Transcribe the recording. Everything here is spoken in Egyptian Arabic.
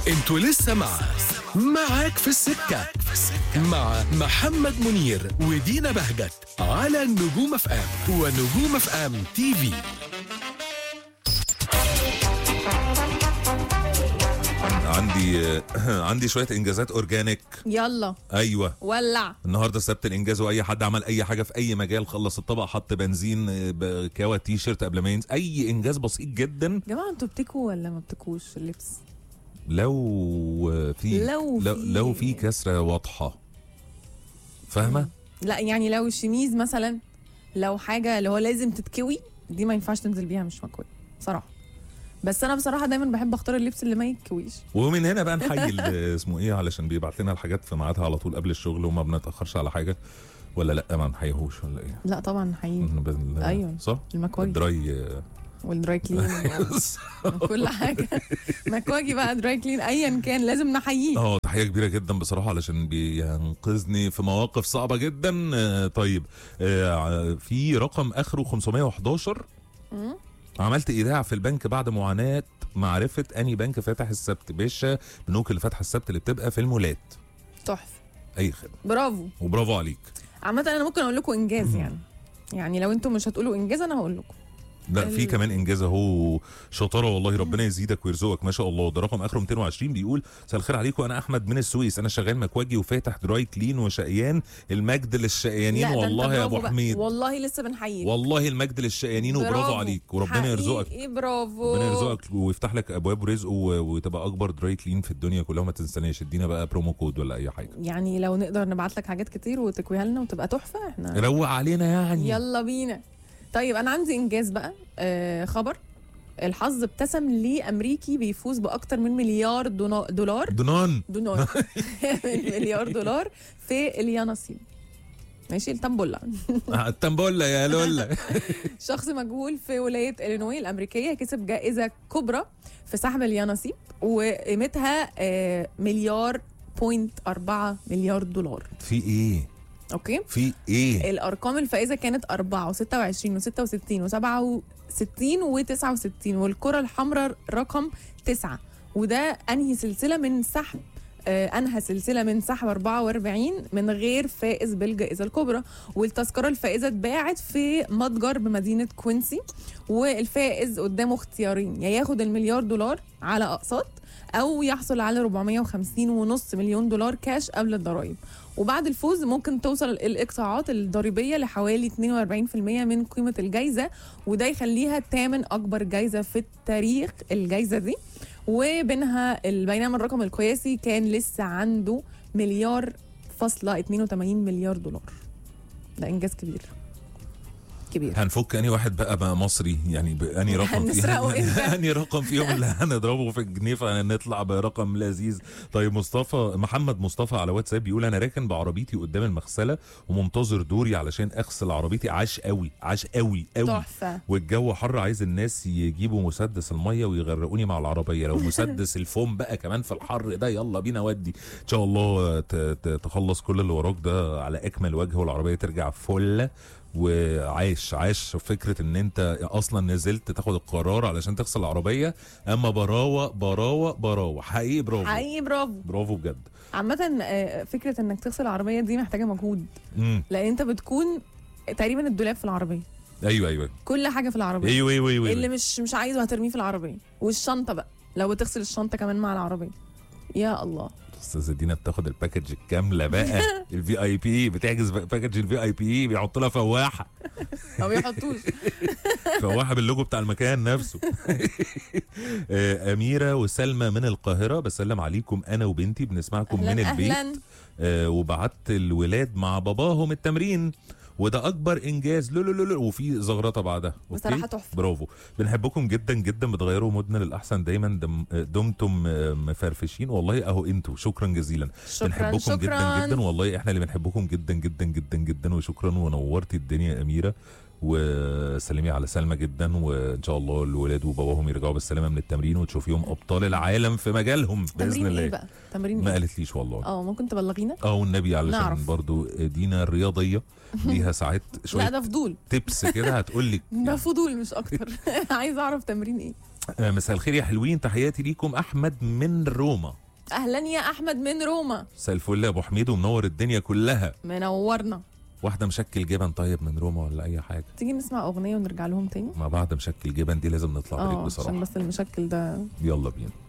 انتوا لسه مع معاك في السكة مع محمد منير ودينا بهجت على نجوم اف ام ونجوم اف ام تي في عندي عندي شويه انجازات اورجانيك يلا ايوه ولع النهارده سبت الانجاز واي حد عمل اي حاجه في اي مجال خلص الطبق حط بنزين بكاوى تي شيرت قبل ما ينزل اي انجاز بسيط جدا يا جماعه انتوا بتكوا ولا ما بتكوش في اللبس لو في لو لو, في- لو في كسره واضحه فاهمه لا يعني لو الشميز مثلا لو حاجه اللي هو لازم تتكوي دي ما ينفعش تنزل بيها مش مكوي بصراحه بس انا بصراحه دايما بحب اختار اللبس اللي ما يتكويش ومن هنا بقى نحيي ال- اسمه ايه علشان بيبعت لنا الحاجات في ميعادها على طول قبل الشغل وما بنتاخرش على حاجه ولا لا ما نحييهوش ولا ايه لا طبعا حقيقي بال- أيوة. صح المكواجي الدراي والدراي كلين وكل حاجه مكواجي بقى دراي كلين ايا كان لازم نحييه اه تحيه كبيره جدا بصراحه علشان بينقذني في مواقف صعبه جدا آه، طيب آه، في رقم اخره 511 مم. عملت ايداع في البنك بعد معاناه معرفه اني بنك فاتح السبت باشا بنوك اللي فاتحه السبت اللي بتبقى في المولات تحفه اي خدمه برافو وبرافو عليك عامه انا ممكن اقول لكم انجاز يعني يعني لو انتم مش هتقولوا انجاز انا هقول لكم لا في ال- كمان انجاز اهو شطاره والله ربنا يزيدك ويرزقك ما شاء الله ده رقم اخره 220 بيقول مساء الخير عليكم انا احمد من السويس انا شغال مكواجي وفاتح دراي كلين وشقيان المجد للشقيانين لا، ده أنت والله يا ابو برافو بقى. حميد والله لسه بنحييك والله المجد للشقيانين وبرافو عليك وربنا يرزقك ايه برافو ربنا يرزقك ويفتح لك ابواب رزق و- وتبقى اكبر دراي كلين في الدنيا كلها ما تنساناش ادينا بقى برومو كود ولا اي حاجه يعني لو نقدر نبعت لك حاجات كتير وتكويها لنا وتبقى تحفه احنا روق علينا يعني يلا بينا طيب انا عندي انجاز بقى آه خبر الحظ ابتسم لامريكي بيفوز باكتر من مليار دونا- دولار دنان دولار مليار دولار في اليانصيب ماشي التنبولة التنبولة يا لولا شخص مجهول في ولاية إلينوي الأمريكية كسب جائزة كبرى في سحب اليانصيب وقيمتها آه، مليار بوينت أربعة مليار دولار في ايه أوكي في ايه الأرقام الفائزة كانت أربعة وستة وعشرين وستة وستين وسبعة وستين وتسعة وستين والكرة الحمراء رقم تسعة وده أنهي سلسلة من سحب آه، انهى سلسله من سحب 44 من غير فائز بالجائزه الكبرى والتذكره الفائزه اتباعت في متجر بمدينه كوينسي والفائز قدامه اختيارين يا ياخد المليار دولار على اقساط او يحصل على 450 ونص مليون دولار كاش قبل الضرائب وبعد الفوز ممكن توصل الاقطاعات الضريبيه لحوالي 42% من قيمه الجائزه وده يخليها تامن اكبر جائزه في التاريخ الجائزه دي وبينها بينما الرقم القياسي كان لسه عنده مليار فاصلة 82 مليار دولار ده انجاز كبير كبير هنفك اني واحد بقى بقى مصري يعني اني رقم هنسرقه فيهم إمتى؟ اني رقم فيهم اللي هنضربه في الجنيه فنطلع برقم لذيذ طيب مصطفى محمد مصطفى على واتساب بيقول انا راكن بعربيتي قدام المغسله ومنتظر دوري علشان اغسل عربيتي عاش قوي عاش قوي قوي تحفة والجو حر عايز الناس يجيبوا مسدس الميه ويغرقوني مع العربيه لو مسدس الفوم بقى كمان في الحر ده يلا بينا ودي ان شاء الله ت- ت- تخلص كل اللي وراك ده على اكمل وجه والعربيه ترجع فله وعايش عايش فكره ان انت اصلا نزلت تاخد القرار علشان تغسل العربيه اما براوه براوه براوه حقيقي برافو حقيقي برافو برافو بجد عامة آه، فكرة انك تغسل العربية دي محتاجة مجهود امم لان انت بتكون تقريبا الدولاب في العربيه ايوه ايوه كل حاجه في العربيه ايوه ايوه ايوه, اللي أيوة. مش مش عايزه هترميه في العربيه والشنطه بقى لو بتغسل الشنطه كمان مع العربيه يا الله استاذه دينا بتاخد الباكج الكامله بقى الفي اي بي بتحجز باكج الفي اي بي بيحط لها فواحه ما بيحطوش فواحه باللوجو بتاع المكان نفسه آه، اميره وسلمى من القاهره بسلم عليكم انا وبنتي بنسمعكم من اهلا البيت اهلا آه، وبعت الولاد مع باباهم التمرين وده اكبر انجاز لو لو لو لو وفي زغرطه بعدها أوكي؟ بصراحة تحفة. برافو بنحبكم جدا جدا بتغيروا مودنا للاحسن دايما دم دمتم آه، مفرفشين والله اهو انتوا شكرا جزيلا شكرا بنحبكم شكرا جدا جدا والله احنا اللي بنحبكم جدا جدا جدا جدا وشكرا ونورتي الدنيا يا اميره وسلمي على سلمى جدا وان شاء الله الولاد وباباهم يرجعوا بالسلامه من التمرين وتشوفيهم ابطال العالم في مجالهم باذن تمرين ايه الله بقى تمرين ما ايه قالتليش والله اه ممكن تبلغينا اه والنبي علشان نعرف. برضو دينا الرياضيه ليها ساعات لا شويه ده فضول تبس كده هتقول لك ده فضول مش اكتر عايزه اعرف تمرين ايه آه، مساء الخير يا حلوين تحياتي ليكم احمد من روما اهلا يا احمد من روما مساء الفل يا ابو حميد ومنور الدنيا كلها منورنا واحده مشكل جبن طيب من روما ولا اي حاجه تيجي نسمع اغنيه ونرجع لهم تاني ما بعد مشكل جبن دي لازم نطلع بريك اه عشان بصراحه بس المشكل ده يلا بينا